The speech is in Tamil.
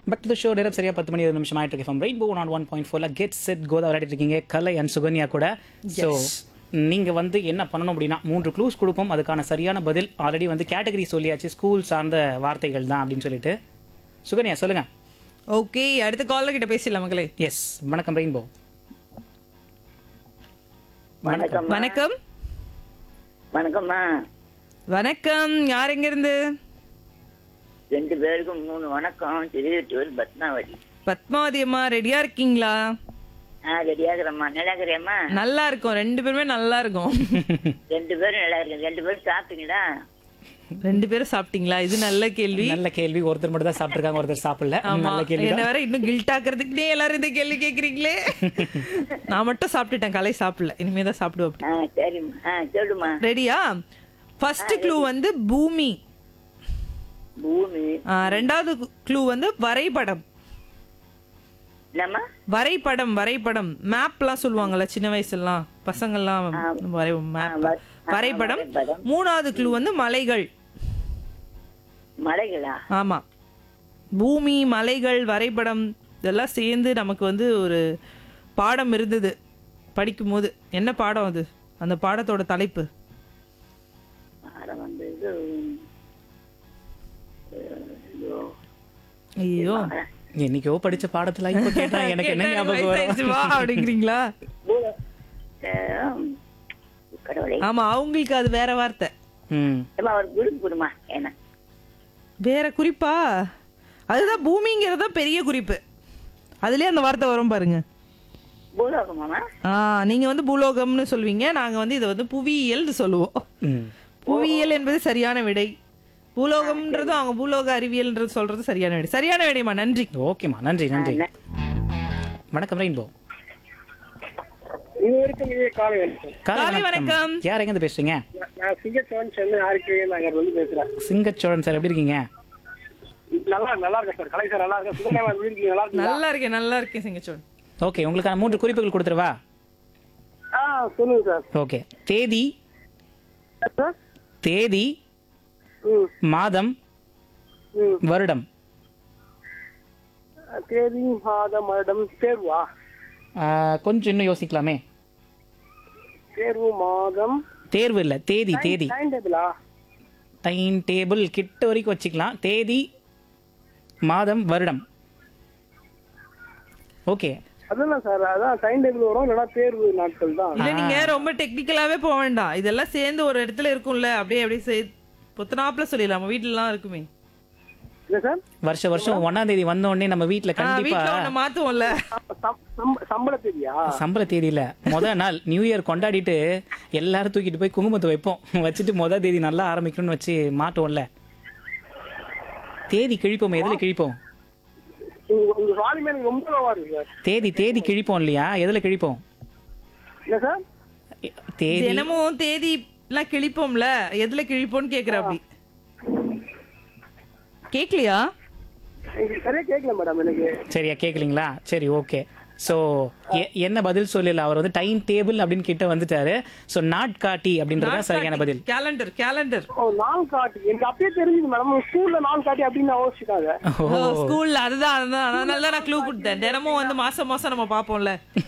பட் டு ஷோ நேரம் சரியா பத்து மணி இருபது நிமிஷம் ஆயிட்டு இருக்கு ஃப்ரம் ரெயின்போ நான் ஒன் பாயிண்ட் ஃபோர்ல கெட் செட் கோதா விளையாடிட்டு இருக்கீங்க கலை அண்ட் சுகன்யா கூட ஸோ நீங்க வந்து என்ன பண்ணணும் அப்படின்னா மூன்று க்ளூஸ் கொடுப்போம் அதுக்கான சரியான பதில் ஆல்ரெடி வந்து கேட்டகரி சொல்லியாச்சு ஸ்கூல் சார்ந்த வார்த்தைகள் தான் அப்படின்னு சொல்லிட்டு சுகன்யா சொல்லுங்க ஓகே அடுத்த கால்ல கிட்ட பேசிடலாம் மக்களே எஸ் வணக்கம் ரெயின்போ வணக்கம் வணக்கம் வணக்கம்மா வணக்கம் யார் எங்க இருந்து ரெண்டு பேருக்கும் மூணு வணக்கம் திருவத்தூர் பத்மாவதி பத்மாவதி அம்மா ரெடியா இருக்கீங்களா ஆ ரெடியாகிறம்மா நல்லா இருக்கிறேம்மா நல்லா இருக்கும் ரெண்டு பேருமே நல்லா இருக்கும் ரெண்டு பேரும் நல்லா இருக்கு ரெண்டு பேரும் சாப்பிட்டீங்களா ரெண்டு பேரும் சாப்பிட்டீங்களா இது நல்ல கேள்வி நல்ல கேள்வி ஒருத்தர் மட்டும் தான் சாப்பிட்டுருக்காங்க ஒருத்தர் சாப்பிடல ஆமா நல்ல கேள்வி என்ன வேற இன்னும் கில்ட் ஆக்குறதுக்குனே எல்லாரும் இந்த கேள்வி கேக்குறீங்களே நான் மட்டும் சாப்பிட்டுட்டேன் கலை சாப்பிடல இனிமே தான் சாப்பிடுவோம் அப்படி ஆ சரிம்மா ஆ சொல்லுமா ரெடியா ஃபர்ஸ்ட் க்ளூ வந்து பூமி பூமி ஆ, ரெண்டாவது க்ளூ வந்து வரைபடம் என்னம்மா வரைபடம் வரைபடம் மேப்லாம் சொல்லுவாங்கல்ல சின்ன வயசுலாம் பசங்கள்லாம் வரை மேப் வ- ஆ, வரைபடம் வரைபடம். மூணாவது க்ளூ வந்து மலைகள் மலைகளா ஆமா பூமி மலைகள் வரைபடம் இதெல்லாம் சேர்ந்து நமக்கு வந்து ஒரு பாடம் இருந்தது படிக்கும்போது என்ன பாடம் அது அந்த பாடத்தோட தலைப்பு பாடம் வந்து இது ஐயோ என்னைக்கோ படிச்ச பாடத்துல இப்போ கேட்டா எனக்கு என்ன ஞாபகம் வயசாயிடுச்சு வரும் வா அப்படிங்கிறீங்களா பூ- ஆ, கடவுளே ஆமா அவங்களுக்கு அது வேற வார்த்தை ம் ஏம்மா ஒரு குடும்பம் கொடுமா என்ன வேற குறிப்பா அதுதான் பூமிங்கிறது தான் பெரிய குறிப்பு அதுலயே அந்த வார்த்தை வரும் பாருங்க பூலோகமாமா ஆ நீங்க வந்து பூலோகம்னு சொல்வீங்க நாங்க வந்து இதை வந்து புவியியல்னு சொல்லுவோம் ம் புவியியல் என்பது சரியான விடை பூலோகம்ன்றதும் அவங்க பூலோக அறிவியல்ன்றது சொல்றது சரியான விடை சரியான விடைமா நன்றி ஓகேம்மா நன்றி நன்றி வணக்கம் ரெயின்போ இது வரைக்கும் இதே காலை வணக்கம் காலை வணக்கம். யார் எங்க பேசுறீங்க நான் சிங்கச்சோன் சென்னை ஆர்கே நகர் வந்து பேசுறேன் சிங்கச்சோழன் சார் எப்படி இருக்கீங்க நல்லா நல்லா இருக்கேன் சார் கலை சார் நல்லா இருக்கேன் சுகமா எப்படி இருக்கீங்க நல்லா இருக்கீங்களா நல்லா இருக்கேன் நல்லா இருக்கேன் சிங்கச்சோன் ஓகே உங்களுக்கான மூன்று குறிப்புகள் கொடுத்துருவா ஆ சொல்லுங்க சார் ஓகே தேதி சார் தேதி ம் மாதம் ம் வருடம் தேதி மாதம் வருடம் தேர்வா ஆ, கொஞ்சம் இன்னும் யோசிக்கலாமே தேர்வு மாதம் தேர்வு இல்ல தேதி தேதி டைம் டேபிளா டைம் டேபிள் கிட்ட வரைக்கும் வச்சுக்கலாம் தேதி மாதம் வருடம் ஓகே அதுதான் சார் அதான் டைம் டேபிள் வரும் இல்லைன்னா தேர்வு நாட்கள் தான் இல்ல நீங்க ரொம்ப டெக்னிக்கலாவே போக வேண்டாம் இதெல்லாம் சேர்ந்து ஒரு இடத்துல இருக்கும்ல அப்படியே அப்படியே சே பொத்தனாப்புல சொல்லிடலாம் நம்ம வீட்டுலலாம் இருக்குமே இல்லை சார் வருஷ வருஷம் ஒன்னாம் தேதி வந்த உடனே நம்ம வீட்ல ஆ, கண்டிப்பா வீட்டுல ஒண்ணு மாத்துவோம்ல சம்- சம்ப- சம்பள தேதியா சம்பள தேதியில முத நாள் நியூ இயர் கொண்டாடிட்டு எல்லாரும் தூக்கிட்டு போய் குங்குமத்தை வைப்போம் வச்சுட்டு முத தேதி நல்லா ஆரம்பிக்கணும்னு வச்சு மாட்டோம்ல தேதி கிழிப்போம் எதுல கிழிப்போம் உங்க உங்க வால்யூம் எனக்கு ரொம்ப லோவா இருக்கு சார் தேதி தேதி கிழிப்போம் இல்லையா எதுல கிழிப்போம் இல்லை சார் தேதி தினமும் தேதி எல்லாம் கிழிப்போம்ல எதுல கிழிப்போம்னு கேக்குற அப்படி கேக்கலையா எனக்கு சரியா கேட்கல மேடம் எனக்கு சரியா கேட்கலீங்களா சரி ஓகே ஸோ என்ன பதில் சொல்லல அவர் வந்து டைம் டேபிள் அப்படின்னு கிட்ட வந்துட்டாரு ஸோ நாட்காட்டி அப்படின்றது தான் சரியான பதில் கேலண்டர் கேலண்டர் ஓ நாள் காட்டி எனக்கு அப்படியே தெரிஞ்சுது மேடம் ஸ்கூல்ல நாள் காட்டி அப்படின்னு நான் யோசிச்சுட்டாங்க ஓ ஸ்கூல்ல அதுதான் அதுதான் அதனால தான் நான் க்ளூ கொடுத்தேன் தினமும் வந்து மாசம் மாசம் நம்ம பாப்போம்ல